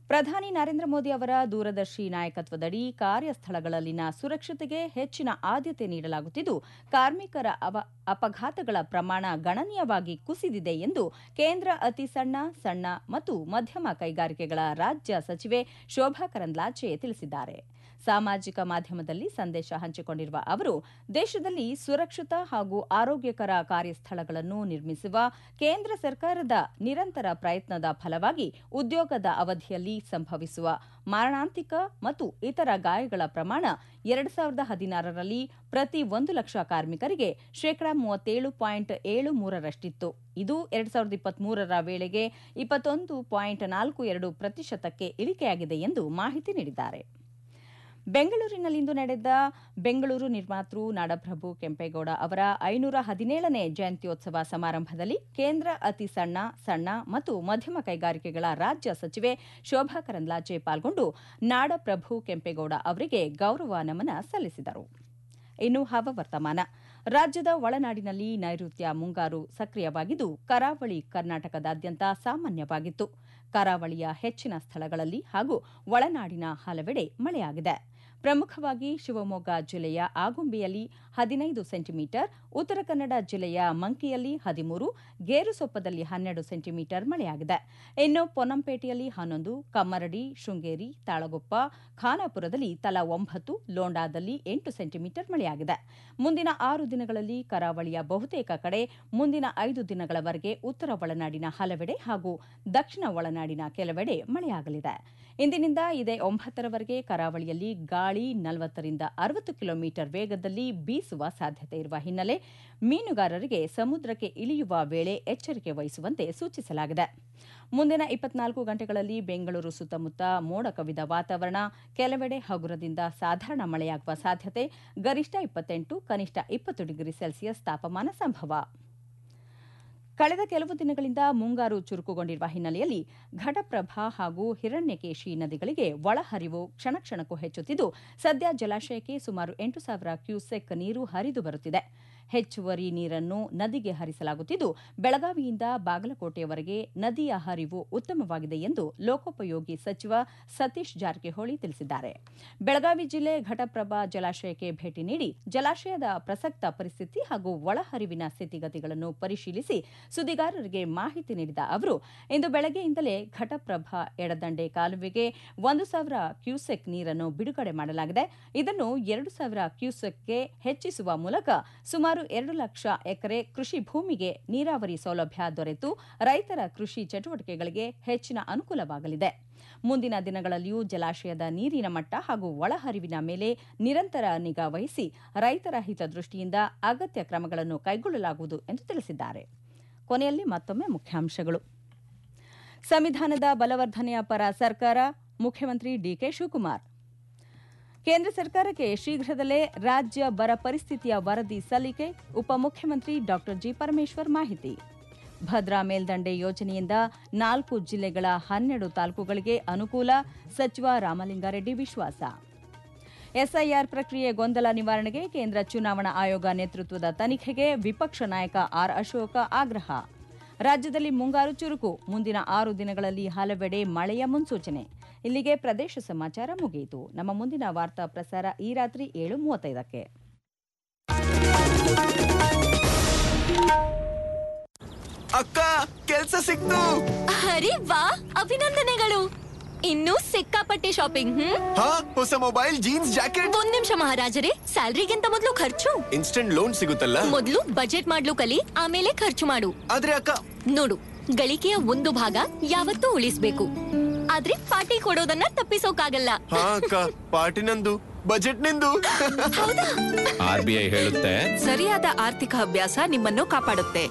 ಪ್ರಧಾನಿ ನರೇಂದ್ರ ಮೋದಿ ಅವರ ದೂರದರ್ಶಿ ನಾಯಕತ್ವದಡಿ ಕಾರ್ಯಸ್ಥಳಗಳಲ್ಲಿನ ಸುರಕ್ಷತೆಗೆ ಹೆಚ್ಚಿನ ಆದ್ಯತೆ ನೀಡಲಾಗುತ್ತಿದ್ದು ಕಾರ್ಮಿಕರ ಅವ ಅಪಘಾತಗಳ ಪ್ರಮಾಣ ಗಣನೀಯವಾಗಿ ಕುಸಿದಿದೆ ಎಂದು ಕೇಂದ್ರ ಅತಿ ಸಣ್ಣ ಸಣ್ಣ ಮತ್ತು ಮಧ್ಯಮ ಕೈಗಾರಿಕೆಗಳ ರಾಜ್ಯ ಸಚಿವೆ ಶೋಭಾ ಕರಂದ್ಲಾಜೆ ತಿಳಿಸಿದ್ದಾರೆ ಸಾಮಾಜಿಕ ಮಾಧ್ಯಮದಲ್ಲಿ ಸಂದೇಶ ಹಂಚಿಕೊಂಡಿರುವ ಅವರು ದೇಶದಲ್ಲಿ ಸುರಕ್ಷಿತ ಹಾಗೂ ಆರೋಗ್ಯಕರ ಕಾರ್ಯಸ್ಥಳಗಳನ್ನು ನಿರ್ಮಿಸುವ ಕೇಂದ್ರ ಸರ್ಕಾರದ ನಿರಂತರ ಪ್ರಯತ್ನದ ಫಲವಾಗಿ ಉದ್ಯೋಗದ ಅವಧಿಯಲ್ಲಿ ಸಂಭವಿಸುವ ಮಾರಣಾಂತಿಕ ಮತ್ತು ಇತರ ಗಾಯಗಳ ಪ್ರಮಾಣ ಎರಡು ಸಾವಿರದ ಹದಿನಾರರಲ್ಲಿ ಪ್ರತಿ ಒಂದು ಲಕ್ಷ ಕಾರ್ಮಿಕರಿಗೆ ಶೇಕಡಾ ಮೂವತ್ತೇಳು ಪಾಯಿಂಟ್ ಏಳು ಮೂರರಷ್ಟಿತ್ತು ಇದು ಎರಡು ಸಾವಿರದ ಇಪ್ಪತ್ಮೂರರ ವೇಳೆಗೆ ಇಪ್ಪತ್ತೊಂದು ಪಾಯಿಂಟ್ ನಾಲ್ಕು ಎರಡು ಪ್ರತಿಶತಕ್ಕೆ ಇಳಿಕೆಯಾಗಿದೆ ಎಂದು ಮಾಹಿತಿ ನೀಡಿದ್ದಾರೆ ಬೆಂಗಳೂರಿನಲ್ಲಿಂದು ನಡೆದ ಬೆಂಗಳೂರು ನಿರ್ಮಾತೃ ನಾಡಪ್ರಭು ಕೆಂಪೇಗೌಡ ಅವರ ಐನೂರ ಹದಿನೇಳನೇ ಜಯಂತ್ಯೋತ್ಸವ ಸಮಾರಂಭದಲ್ಲಿ ಕೇಂದ್ರ ಅತಿ ಸಣ್ಣ ಸಣ್ಣ ಮತ್ತು ಮಧ್ಯಮ ಕೈಗಾರಿಕೆಗಳ ರಾಜ್ಯ ಸಚಿವೆ ಶೋಭಾ ಕರಂದ್ಲಾಜೆ ಪಾಲ್ಗೊಂಡು ನಾಡಪ್ರಭು ಕೆಂಪೇಗೌಡ ಅವರಿಗೆ ಗೌರವ ನಮನ ಸಲ್ಲಿಸಿದರು ಇನ್ನು ಹವಾವರ್ತಮಾನ ರಾಜ್ಯದ ಒಳನಾಡಿನಲ್ಲಿ ನೈಋತ್ಯ ಮುಂಗಾರು ಸಕ್ರಿಯವಾಗಿದ್ದು ಕರಾವಳಿ ಕರ್ನಾಟಕದಾದ್ಯಂತ ಸಾಮಾನ್ಯವಾಗಿತ್ತು ಕರಾವಳಿಯ ಹೆಚ್ಚಿನ ಸ್ಥಳಗಳಲ್ಲಿ ಹಾಗೂ ಒಳನಾಡಿನ ಹಲವೆಡೆ ಮಳೆಯಾಗಿದೆ ಪ್ರಮುಖವಾಗಿ ಶಿವಮೊಗ್ಗ ಜಿಲ್ಲೆಯ ಆಗುಂಬೆಯಲ್ಲಿ ಹದಿನೈದು ಸೆಂಟಿಮೀಟರ್ ಉತ್ತರ ಕನ್ನಡ ಜಿಲ್ಲೆಯ ಮಂಕಿಯಲ್ಲಿ ಹದಿಮೂರು ಗೇರುಸೊಪ್ಪದಲ್ಲಿ ಹನ್ನೆರಡು ಸೆಂಟಿಮೀಟರ್ ಮಳೆಯಾಗಿದೆ ಇನ್ನು ಪೊನ್ನಂಪೇಟೆಯಲ್ಲಿ ಹನ್ನೊಂದು ಕಮ್ಮರಡಿ ಶೃಂಗೇರಿ ತಾಳಗುಪ್ಪ ಖಾನಾಪುರದಲ್ಲಿ ತಲಾ ಒಂಬತ್ತು ಲೋಂಡಾದಲ್ಲಿ ಎಂಟು ಸೆಂಟಿಮೀಟರ್ ಮಳೆಯಾಗಿದೆ ಮುಂದಿನ ಆರು ದಿನಗಳಲ್ಲಿ ಕರಾವಳಿಯ ಬಹುತೇಕ ಕಡೆ ಮುಂದಿನ ಐದು ದಿನಗಳವರೆಗೆ ಉತ್ತರ ಒಳನಾಡಿನ ಹಲವೆಡೆ ಹಾಗೂ ದಕ್ಷಿಣ ಒಳನಾಡಿನ ಕೆಲವೆಡೆ ಮಳೆಯಾಗಲಿದೆ ಇಂದಿನಿಂದ ಇದೇ ಒಂಬತ್ತರವರೆಗೆ ಕರಾವಳಿಯಲ್ಲಿ ಗಾಳಿ ನಲವತ್ತರಿಂದ ಅರವತ್ತು ಕಿಲೋಮೀಟರ್ ವೇಗದಲ್ಲಿ ಬೀಸುವ ಸಾಧ್ಯತೆ ಇರುವ ಹಿನ್ನೆಲೆ ಮೀನುಗಾರರಿಗೆ ಸಮುದ್ರಕ್ಕೆ ಇಳಿಯುವ ವೇಳೆ ಎಚ್ಚರಿಕೆ ವಹಿಸುವಂತೆ ಸೂಚಿಸಲಾಗಿದೆ ಮುಂದಿನ ಇಪ್ಪತ್ನಾಲ್ಕು ಗಂಟೆಗಳಲ್ಲಿ ಬೆಂಗಳೂರು ಸುತ್ತಮುತ್ತ ಮೋಡ ಕವಿದ ವಾತಾವರಣ ಕೆಲವೆಡೆ ಹಗುರದಿಂದ ಸಾಧಾರಣ ಮಳೆಯಾಗುವ ಸಾಧ್ಯತೆ ಗರಿಷ್ಠ ಇಪ್ಪತ್ತೆಂಟು ಕನಿಷ್ಠ ಇಪ್ಪತ್ತು ಡಿಗ್ರಿ ಸೆಲ್ಸಿಯಸ್ ತಾಪಮಾನ ಸಂಭವ ಕಳೆದ ಕೆಲವು ದಿನಗಳಿಂದ ಮುಂಗಾರು ಚುರುಕುಗೊಂಡಿರುವ ಹಿನ್ನೆಲೆಯಲ್ಲಿ ಘಟಪ್ರಭಾ ಹಾಗೂ ಹಿರಣ್ಯಕೇಶಿ ನದಿಗಳಿಗೆ ಒಳಹರಿವು ಕ್ಷಣ ಕ್ಷಣಕ್ಕೂ ಹೆಚ್ಚುತ್ತಿದ್ದು ಸದ್ಯ ಜಲಾಶಯಕ್ಕೆ ಸುಮಾರು ಎಂಟು ಸಾವಿರ ಕ್ಯೂಸೆಕ್ ನೀರು ಹರಿದು ಬರುತ್ತಿದೆ ಹೆಚ್ಚುವರಿ ನೀರನ್ನು ನದಿಗೆ ಹರಿಸಲಾಗುತ್ತಿದ್ದು ಬೆಳಗಾವಿಯಿಂದ ಬಾಗಲಕೋಟೆಯವರೆಗೆ ನದಿಯ ಹರಿವು ಉತ್ತಮವಾಗಿದೆ ಎಂದು ಲೋಕೋಪಯೋಗಿ ಸಚಿವ ಸತೀಶ್ ಜಾರಕಿಹೊಳಿ ತಿಳಿಸಿದ್ದಾರೆ ಬೆಳಗಾವಿ ಜಿಲ್ಲೆ ಘಟಪ್ರಭಾ ಜಲಾಶಯಕ್ಕೆ ಭೇಟಿ ನೀಡಿ ಜಲಾಶಯದ ಪ್ರಸಕ್ತ ಪರಿಸ್ಥಿತಿ ಹಾಗೂ ಒಳಹರಿವಿನ ಸ್ಥಿತಿಗತಿಗಳನ್ನು ಪರಿಶೀಲಿಸಿ ಸುದ್ದಿಗಾರರಿಗೆ ಮಾಹಿತಿ ನೀಡಿದ ಅವರು ಇಂದು ಬೆಳಗ್ಗೆಯಿಂದಲೇ ಘಟಪ್ರಭಾ ಎಡದಂಡೆ ಕಾಲುವೆಗೆ ಒಂದು ಸಾವಿರ ಕ್ಯೂಸೆಕ್ ನೀರನ್ನು ಬಿಡುಗಡೆ ಮಾಡಲಾಗಿದೆ ಇದನ್ನು ಎರಡು ಸಾವಿರ ಕ್ಯೂಸೆಕ್ಗೆ ಹೆಚ್ಚಿಸುವ ಮೂಲಕ ಸುಮಾರು ಎರಡು ಲಕ್ಷ ಎಕರೆ ಕೃಷಿ ಭೂಮಿಗೆ ನೀರಾವರಿ ಸೌಲಭ್ಯ ದೊರೆತು ರೈತರ ಕೃಷಿ ಚಟುವಟಿಕೆಗಳಿಗೆ ಹೆಚ್ಚಿನ ಅನುಕೂಲವಾಗಲಿದೆ ಮುಂದಿನ ದಿನಗಳಲ್ಲಿಯೂ ಜಲಾಶಯದ ನೀರಿನ ಮಟ್ಟ ಹಾಗೂ ಒಳಹರಿವಿನ ಮೇಲೆ ನಿರಂತರ ನಿಗಾ ವಹಿಸಿ ರೈತರ ಹಿತದೃಷ್ಟಿಯಿಂದ ಅಗತ್ಯ ಕ್ರಮಗಳನ್ನು ಕೈಗೊಳ್ಳಲಾಗುವುದು ಎಂದು ತಿಳಿಸಿದ್ದಾರೆ ಕೊನೆಯಲ್ಲಿ ಮತ್ತೊಮ್ಮೆ ಮುಖ್ಯಾಂಶಗಳು ಸಂವಿಧಾನದ ಬಲವರ್ಧನೆಯ ಪರ ಸರ್ಕಾರ ಮುಖ್ಯಮಂತ್ರಿ ಡಿಕೆ ಶಿವಕುಮಾರ್ ಕೇಂದ್ರ ಸರ್ಕಾರಕ್ಕೆ ಶೀಘ್ರದಲ್ಲೇ ರಾಜ್ಯ ಬರ ಪರಿಸ್ಥಿತಿಯ ವರದಿ ಸಲ್ಲಿಕೆ ಉಪಮುಖ್ಯಮಂತ್ರಿ ಡಾ ಜಿ ಪರಮೇಶ್ವರ್ ಮಾಹಿತಿ ಭದ್ರಾ ಮೇಲ್ದಂಡೆ ಯೋಜನೆಯಿಂದ ನಾಲ್ಕು ಜಿಲ್ಲೆಗಳ ಹನ್ನೆರಡು ತಾಲೂಕುಗಳಿಗೆ ಅನುಕೂಲ ಸಚಿವ ರಾಮಲಿಂಗಾರೆಡ್ಡಿ ವಿಶ್ವಾಸ ಎಸ್ಐಆರ್ ಪ್ರಕ್ರಿಯೆ ಗೊಂದಲ ನಿವಾರಣೆಗೆ ಕೇಂದ್ರ ಚುನಾವಣಾ ಆಯೋಗ ನೇತೃತ್ವದ ತನಿಖೆಗೆ ವಿಪಕ್ಷ ನಾಯಕ ಆರ್ ಅಶೋಕ ಆಗ್ರಹ ರಾಜ್ಯದಲ್ಲಿ ಮುಂಗಾರು ಚುರುಕು ಮುಂದಿನ ಆರು ದಿನಗಳಲ್ಲಿ ಹಲವೆಡೆ ಮಳೆಯ ಮುನ್ಸೂಚನೆ ಇಲ್ಲಿಗೆ ಪ್ರದೇಶ ಸಮಾಚಾರ ಮುಗಿಯಿತು ನಮ್ಮ ಮುಂದಿನ ವಾರ್ತಾ ಪ್ರಸಾರ ಈ ರಾತ್ರಿ ಏಳು ಮೂವತ್ತೈದಕ್ಕೆ ಅಕ್ಕ ಕೆಲ್ಸ ಸಿಕ್ತು ಅರೆ ವಾ ಅಭಿನಂದನೆಗಳು ಇನ್ನೂ ಸಿಕ್ಕಾಪಟ್ಟೆ ಶಾಪಿಂಗ್ ಹ್ಮ್ ಹಾ ಹೊಸ ಮೊಬೈಲ್ ಜೀನ್ಸ್ ಜಾಕೆಟ್ ಒಂದ್ ನಿಮಿಷ ಮಹಾರಾಜರೇ ಸ್ಯಾಲ್ರಿಗಿಂತ ಮೊದಲು ಖರ್ಚು ಇನ್ಸ್ಟೆಂಟ್ ಲೋನ್ ಸಿಗುತ್ತಲ್ಲ ಮೊದಲು ಬಜೆಟ್ ಮಾಡ್ಲು ಕಲಿ ಆಮೇಲೆ ಖರ್ಚು ಮಾಡು ಆದ್ರೆ ಅಕ್ಕ ನೋಡು ಗಳಿಕೆಯ ಒಂದು ಭಾಗ ಯಾವತ್ತೂ ಉಳಿಸ್ಬೇಕು ಆದ್ರೆ ಪಾರ್ಟಿ ಕೊಡೋದನ್ನ ತಪ್ಪಿಸೋಕಾಗಲ್ಲ ಹಾ ಅಕ್ಕ ಪಾರ್ಟಿ ನಂದು ಬಜೆಟ್ ನಿಂದು ಆರ್ ಬಿ ಐ ಹೇಳುತ್ತೆ ಸರಿಯಾದ ಆರ್ಥಿಕ ಅಭ್ಯಾಸ ನಿಮ್ಮನ್ನು ಕಾಪಾಡುತ್ತೆ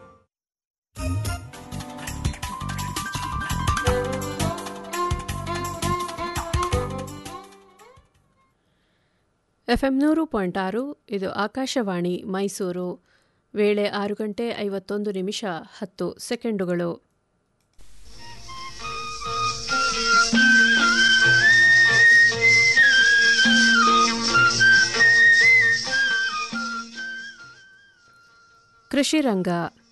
ಎಫ್ಎಂ ನೂರು ಪಾಯಿಂಟ್ ಆರು ಇದು ಆಕಾಶವಾಣಿ ಮೈಸೂರು ವೇಳೆ ಆರು ಗಂಟೆ ಐವತ್ತೊಂದು ನಿಮಿಷ ಹತ್ತು ಸೆಕೆಂಡುಗಳು ಕೃಷಿ ರಂಗ